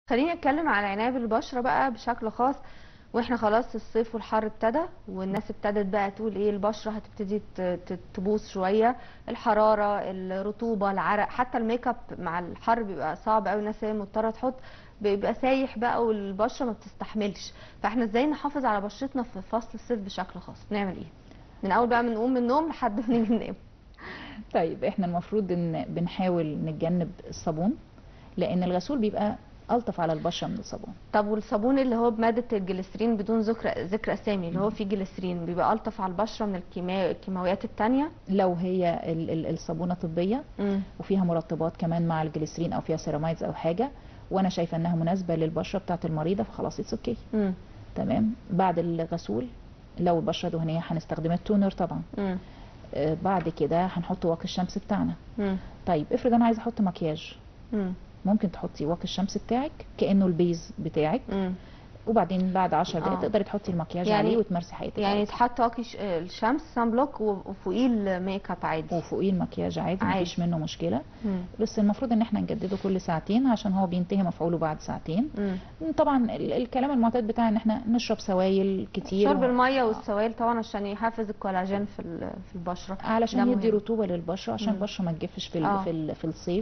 خليني اتكلم على عناية بالبشرة بقى بشكل خاص واحنا خلاص الصيف والحر ابتدى والناس ابتدت بقى تقول ايه البشرة هتبتدي ت- ت- تبوظ شوية الحرارة الرطوبة العرق حتى الميك اب مع الحر بيبقى صعب قوي الناس هي مضطرة تحط بيبقى سايح بقى والبشرة ما بتستحملش فاحنا ازاي نحافظ على بشرتنا في فصل الصيف بشكل خاص نعمل ايه من اول بقى من نقوم من النوم لحد ما نيجي ننام طيب احنا المفروض ان بنحاول نتجنب الصابون لان الغسول بيبقى الطف على البشره من الصابون طب والصابون اللي هو بمادة الجليسرين بدون ذكر ذكر اسامي اللي هو فيه جليسرين بيبقى الطف على البشرة من الكيماوي الكيماويات التانية لو هي ال- ال- الصابونه طبيه امم وفيها مرطبات كمان مع الجليسرين او فيها سيرامايدز او حاجه وانا شايفه انها مناسبه للبشره بتاعه المريضه فخلاص اتس اوكي امم تمام بعد الغسول لو البشره دهنيه هنستخدم التونر طبعا امم آه بعد كده هنحط واقي الشمس بتاعنا امم طيب افرض انا عايزه احط مكياج امم ممكن تحطي واقي الشمس بتاعك كانه البيز بتاعك امم وبعدين بعد 10 دقائق آه. تقدري تحطي المكياج يعني- عليه وتمارسي حياتك يعني عادي. يتحط واقي ش- الشمس سان بلوك وفوقيه الميك اب عادي وفوقيه المكياج عادي عادي. مفيش منه مشكله مم. بس المفروض ان احنا نجدده كل ساعتين عشان هو بينتهي مفعوله بعد ساعتين مم. طبعا ال- الكلام المعتاد بتاعنا ان احنا نشرب سوائل كتير شرب و- الميه والسوائل طبعا عشان يحفز الكولاجين في ال- في البشره ده علشان يدي مهم. رطوبه للبشره عشان مم. البشره ما تجفش في ال- آه. في ال- في الصيف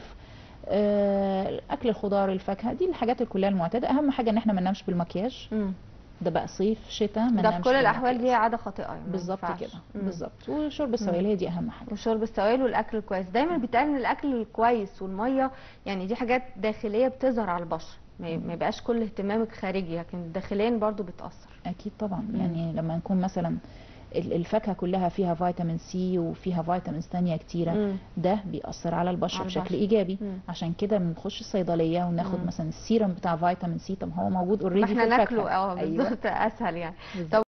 آه، اكل الخضار الفاكهه دي الحاجات كلها المعتاده اهم حاجه ان احنا ما ننامش بالمكياج مم. ده بقى صيف شتاء ما ده في ننامش كل الاحوال بالمكياج. دي عاده خاطئه يعني ما بالظبط ينفعش. كده مم. بالظبط وشرب السوائل هي دي اهم حاجه وشرب السوائل والاكل الكويس دايما بيتقال ان الاكل الكويس والميه يعني دي حاجات داخليه بتظهر على البشره ما ما يبقاش كل اهتمامك خارجي لكن داخليا برضو بتاثر اكيد طبعا مم. يعني لما نكون مثلا ال- الفاكهه كلها فيها فيتامين سي وفيها فيتامينز تانية كتيره مم. ده بيأثر على البشره على بشكل البشرة. ايجابي مم. عشان كده بنخش الصيدليه وناخد مم. مثلا السيرم بتاع فيتامين سي طب هو موجود ما اوريدي احنا في ناكله الفاكهه اه بالظبط اسهل يعني بالظبط. طب